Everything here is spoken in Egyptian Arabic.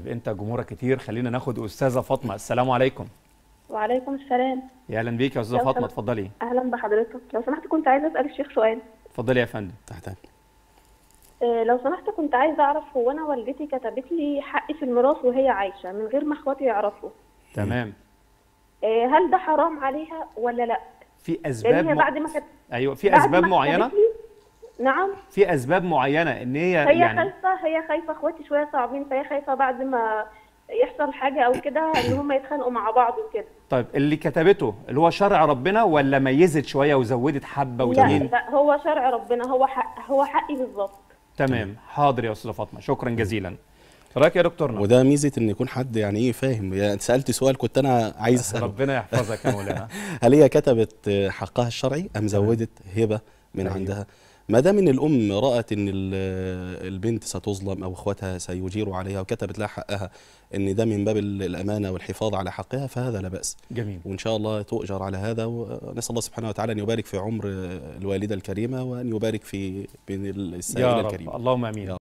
انت جمهورك كتير خلينا ناخد استاذه فاطمه السلام عليكم وعليكم السلام يا اهلا بيك يا استاذه لو فاطمه سمحت. اتفضلي اهلا بحضرتك لو سمحت كنت عايزه اسال الشيخ سؤال اتفضلي يا فندم تحت آه، لو سمحت كنت عايزه اعرف هو انا والدتي كتبت لي حقي في الميراث وهي عايشه من غير ما اخواتي يعرفوا تمام آه، هل ده حرام عليها ولا لا في لان اسباب هي م... بعد ما كانت ايوه في بعد اسباب ما معينه كتبت لي- نعم في اسباب معينه ان هي هي يعني خايفه هي خايفه اخواتي شويه صعبين فهي خايفه بعد ما يحصل حاجه او كده ان هم يتخانقوا مع بعض وكده طيب اللي كتبته اللي هو شرع ربنا ولا ميزت شويه وزودت حبه لا واتنين لا هو شرع ربنا هو حق هو حقي بالظبط تمام حاضر يا استاذه فاطمه شكرا جزيلا رايك يا دكتورنا وده ميزه ان يكون حد يعني ايه فاهم يعني انت سالت سؤال كنت انا عايز اساله ربنا يحفظك يا مولانا هل هي كتبت حقها الشرعي ام زودت هبه من أيوة. عندها ما دام ان الام رات ان ال- البنت ستظلم او اخواتها سيجيروا عليها وكتبت لها حقها ان ده من باب ال- الامانه والحفاظ على حقها فهذا لا باس جميل وان شاء الله تؤجر على هذا ونسال الله سبحانه وتعالى ان يبارك في عمر الوالده الكريمه وان يبارك في بين يا السائله رب الكريمه اللهم امين